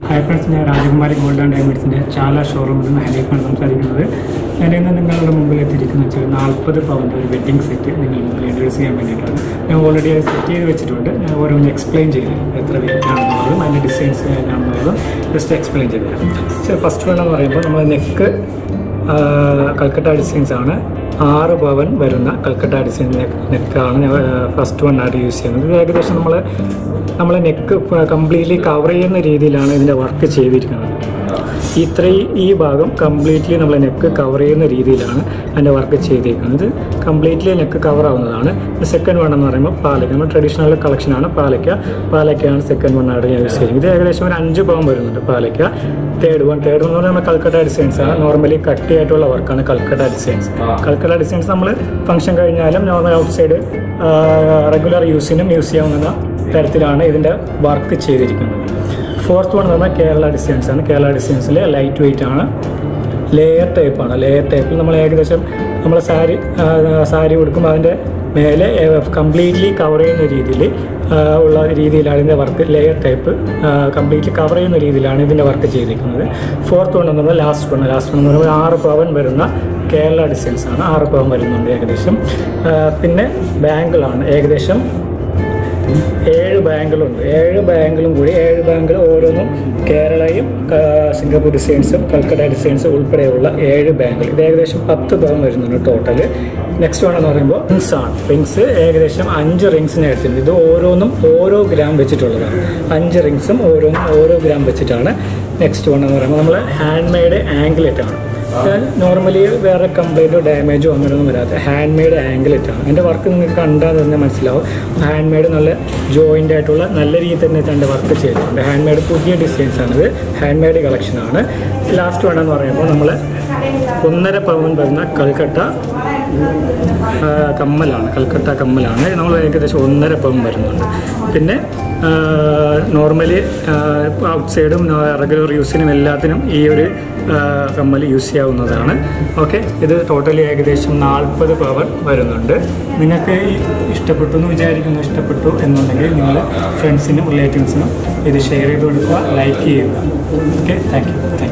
hi friends ഞാൻ രാജകുമാരി gold and ഡയമണ്ട്സിൻ്റെ ചാല ഷോറൂമിൽ നിന്ന് ഹനീഫാണ് സംസാരിക്കുന്നത് ഞാൻ ഇന്ന് നിങ്ങളുടെ മുമ്പിൽ എത്തിയിരിക്കുന്ന വെച്ചാൽ നാൽപ്പത് പവൻ്റെ ഒരു വെഡ്ഡിംഗ് സെറ്റ് നിങ്ങളുടെ മുമ്പിൽ ഇൻട്രൊഡ്യൂസ് ചെയ്യാൻ വേണ്ടിയിട്ടാണ് ഞാൻ ഓൾറെഡി അത് സെറ്റ് ചെയ്ത് വെച്ചിട്ടുണ്ട് ഞാൻ ഓരോന്ന് എക്സ്പ്ലെയിൻ ചെയ്തു എത്ര വെയിറ്റ് ആണെന്നുള്ളതും അതിൻ്റെ ഡിസൈൻസ് ഏതാണെന്നുള്ളതും ജസ്റ്റ് എക്സ്പ്ലെയിൻ ചെയ്തു തരാം ഫസ്റ്റ് വൺ എന്ന് പറയുമ്പോൾ നമ്മൾ നെക്ക് കൽക്കട്ട ഡിസൈൻസ് ആണ് ആറ് പവൻ വരുന്ന കൽക്കട്ട ഡിസൈൻ നെക്കാണ് ഞാൻ ഫസ്റ്റ് വൺ ആയിട്ട് യൂസ് ചെയ്യുന്നത് ഇത് ഏകദേശം നമ്മൾ നമ്മൾ നെക്ക് കംപ്ലീറ്റ്ലി കവർ ചെയ്യുന്ന രീതിയിലാണ് ഇതിൻ്റെ വർക്ക് ചെയ്തിരിക്കുന്നത് ഇത്രയും ഈ ഭാഗം കംപ്ലീറ്റ്ലി നമ്മൾ നെക്ക് കവർ ചെയ്യുന്ന രീതിയിലാണ് അതിൻ്റെ വർക്ക് ചെയ്തിരിക്കുന്നത് കംപ്ലീറ്റ്ലി നെക്ക് കവർ ആവുന്നതാണ് സെക്കൻഡ് വൺ എന്ന് പറയുമ്പോൾ പാലക്ക നമ്മൾ ട്രഡീഷണൽ കളക്ഷനാണ് പാലക്ക പാലക്കയാണ് സെക്കൻഡ് വൺ ആയിട്ട് യൂസ് ചെയ്യുന്നത് ഇത് ഏകദേശം ഒരു അഞ്ച് പവൻ വരുന്നുണ്ട് പാലക്ക തേർഡ് വൺ തേർഡ് എന്ന് പറഞ്ഞാൽ നമ്മൾ കൽക്കട്ട ഡിസൈൻസ് ആണ് നോർമലി കട്ടിയായിട്ടുള്ള വർക്കാണ് കൽക്കട്ട ഡിസൈൻസ് കൽക്കട്ട ഡിസൈൻസ് നമ്മൾ ഫംഗ്ഷൻ കഴിഞ്ഞാലും നോർമൽ ഔട്ട് സൈഡ് റെഗുലർ യൂസിനും യൂസ് ചെയ്യാവുന്ന തരത്തിലാണ് ഇതിൻ്റെ വർക്ക് ചെയ്തിരിക്കുന്നത് ഫോർത്ത് വൺ എന്ന് പറഞ്ഞാൽ കേരള ഡിസൈൻസ് ആണ് കേരള ഡിസൈൻസിൽ ലൈറ്റ് വെയിറ്റ് ആണ് ലെയർ ടൈപ്പാണ് ലെയർ ടൈപ്പിൽ നമ്മൾ ഏകദേശം നമ്മൾ സാരി സാരി കൊടുക്കുമ്പോൾ അതിൻ്റെ മേലെ കംപ്ലീറ്റ്ലി കവർ ചെയ്യുന്ന രീതിയിൽ ഉള്ള രീതിയിലാണ് ഇതിൻ്റെ work layer type completely cover ചെയ്യുന്ന രീതിയിലാണ് ഇതിൻ്റെ വർക്ക് ചെയ്തിരിക്കുന്നത് ഫോർത്ത് വൺ എന്ന് പറഞ്ഞാൽ ലാസ്റ്റ് വൺ ലാസ്റ്റ് വൺ എന്ന് പറയുമ്പോൾ ആറ് പവൻ വരുന്ന കേരള ഡിസൈൻസ് ആണ് ആറ് പവൻ വരുന്നുണ്ട് ഏകദേശം പിന്നെ ബാങ്കിളാണ് ഏകദേശം ഏഴ് ബാങ്കുകളുണ്ട് ഏഴ് ബാങ്കിലും കൂടി ഏഴ് ബാങ്കിൽ ഓരോന്നും കേരളയും സിംഗപ്പൂർ ഡിസൈൻസും കൽക്കട്ട ഡിസൈൻസും ഉൾപ്പെടെയുള്ള ഏഴ് ബാങ്കുകൾ ഇത് ഏകദേശം പത്ത് പവൻ വരുന്നുണ്ട് ടോട്ടൽ നെക്സ്റ്റ് വൺ എന്ന് പറയുമ്പോൾ റിങ്സ് ആണ് റിങ്സ് ഏകദേശം അഞ്ച് റിങ്സിനെ എടുത്തിട്ടുണ്ട് ഇത് ഓരോന്നും ഓരോ ഗ്രാം വെച്ചിട്ടുള്ളതാണ് അഞ്ച് റിങ്സും ഓരോന്നും ഓരോ ഗ്രാം വെച്ചിട്ടാണ് നെക്സ്റ്റ് വൺ എന്ന് പറയുമ്പോൾ നമ്മൾ ഹാൻഡ് മെയ്ഡ് ആംഗിലെറ്റ് ആണ് നോർമലി വേറെ കംപ്ലൈൻറ്റോ ഡാമേജോ അങ്ങനെയൊന്നും വരാത്ത ഹാൻഡ് മെയ്ഡ് ആംഗിലെറ്റ് ആണ് എൻ്റെ വർക്ക് നിങ്ങൾക്ക് കണ്ടാൽ തന്നെ മനസ്സിലാവും ഹാൻഡ് മെയ്ഡ് നല്ല ജോയിൻ്റ് ആയിട്ടുള്ള നല്ല രീതിയിൽ തന്നെ എൻ്റെ വർക്ക് ചെയ്തിട്ടുണ്ട് ഹാൻഡ് മെയ്ഡ് പുതിയ ഡിസൈൻസ് ആണിത് ഹാൻഡ് മെയ്ഡ് കളക്ഷനാണ് ലാസ്റ്റ് വേണമെന്ന് പറയുമ്പോൾ നമ്മൾ ഒന്നര പവൻ വരുന്ന കൽക്കട്ട കമ്മലാണ് കൽക്കട്ട കമ്മലാണ് നമ്മൾ ഏകദേശം ഒന്നര പവൻ വരുന്നുണ്ട് പിന്നെ നോർമലി ഔട്ട് സൈഡും റെഗുലർ യൂസിനും എല്ലാത്തിനും ഈ ഒരു കമ്മൽ യൂസ് ചെയ്യാവുന്നതാണ് ഓക്കെ ഇത് ടോട്ടലി ഏകദേശം നാൽപ്പത് പവൻ വരുന്നുണ്ട് നിങ്ങൾക്ക് ഇഷ്ടപ്പെട്ടു എന്ന് വിചാരിക്കുന്നു ഇഷ്ടപ്പെട്ടു എന്നുണ്ടെങ്കിൽ നിങ്ങൾ ഫ്രണ്ട്സിനും റിലേറ്റീവ്സിനും ഇത് ഷെയർ ചെയ്ത് കൊടുക്കുക ലൈക്ക് ചെയ്യുക okay thank you thank U